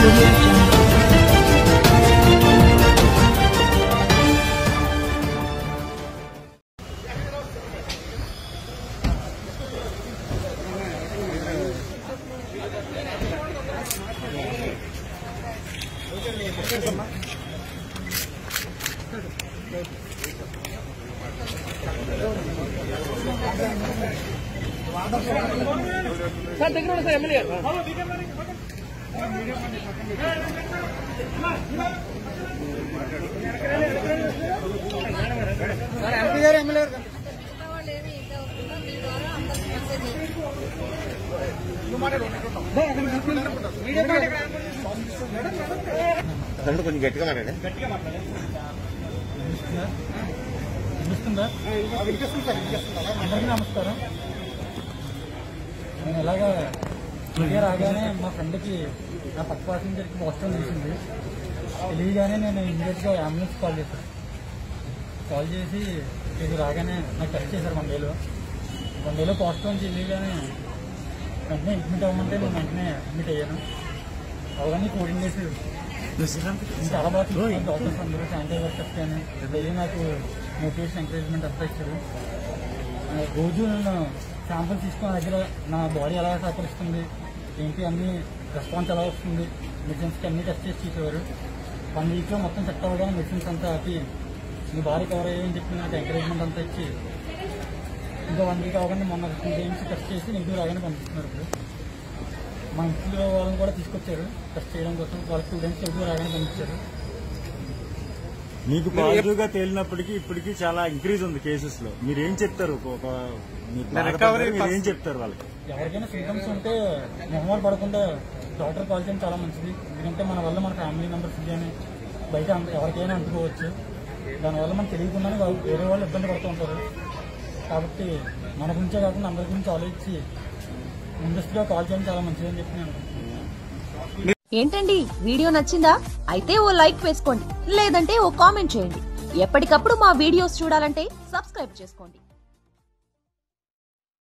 audio jungle. తమ్ముడు కొంచెం గట్టిగా మాట్లాడే వినిపిస్తుందా అందరికీ నమస్కారం నేను ఎలాగా ఇండియా రాగానే మా ఫ్రెండ్కి నా పక్క ప్యాసింజర్కి పోస్టర్ తెలిసింది తెలియగానే నేను ఇమీడియట్గా అంబులెన్స్ కాల్ చేశాను కాల్ చేసి ఇది రాగానే నాకు టెస్ట్ చేశారు వన్ డేలో వన్ డేలో పోస్టర్ నుంచి తెలియగానే వెంటనే అడ్మిట్ అవ్వమంటే నేను వెంటనే అడ్మిట్ అయ్యాను అవన్నీ ఫోర్టీన్ డేస్ చాలా బాగా చూసుకున్నాను డాక్టర్స్ అందరూ శానిటైజర్ వర్కర్స్ కానీ డైలీ నాకు మోటివేషన్ ఎంకరేజ్మెంట్ అంతా ఇచ్చారు ఆ, రోజు నేను శాంపుల్ తీసుకున్న దగ్గర నా బాడీ ఎలా సహకరిస్తుంది ఏంటి అన్ని రెస్పాన్స్ ఎలా వస్తుంది మెడిసిన్స్కి అన్ని టెస్ట్ చేసి చూసేవారు వన్ వీక్లో మొత్తం సెట్ అవ్వగానే మెడిసిన్స్ అంతా ఆపి మీ బాడీ కవర్ అయ్యని చెప్పి నాకు ఎంకరేజ్మెంట్ అంతా ఇచ్చి ఇంకా వన్ వీక్ అవగానే మొన్న టూ టైమ్స్ టెస్ట్ చేసి నెగిటివ్ రాగానే పంపిస్తున్నారు ఇప్పుడు మా ఇంట్లో వాళ్ళని కూడా తీసుకొచ్చారు టెస్ట్ చేయడం కోసం వాళ్ళ స్టూడెంట్స్ నెగిటివ్ రాగానే పంపించారు మీకు పాజిటివ్ గా తేలినప్పటికీ ఇప్పటికీ చాలా ఇంక్రీజ్ ఉంది కేసెస్ లో మీరు ఏం చెప్తారు ఒక- ఒక మీకు బాధపడ్డారు, మీరు ఏం చెప్తారు వాళ్ళకి ఎవరికైనా సింటమ్స్ ఉంటే మొహమాట పడకుండా డాక్టర్ కాల్ చేయడం చాలా మంచిది ఎందుకంటే మన వల్ల మన ఫ్యామిలీ మెంబర్స్ కానీ బయట అంత- ఎవరికైనా అంటుకోవచ్చు దానివల్ల మనకు తెలియకుండానే వాళ్ళు- వేరే వాళ్ళు ఇబ్బంది పడుతూ ఉంటారు కాబట్టి మన గురించే కాకుండా అందరి గురించి ఆలోచించి ముందస్తుగా కాల్ చేయడం చాలా మంచిదని చెప్పి నేను అనుకుంటున్నాను. ఏంటండి వీడియో నచ్చిందా అయితే ఓ లైక్ వేసుకోండి లేదంటే ఓ కామెంట్ చేయండి ఎప్పటికప్పుడు మా వీడియోస్ చూడాలంటే సబ్స్క్రైబ్ చేసుకోండి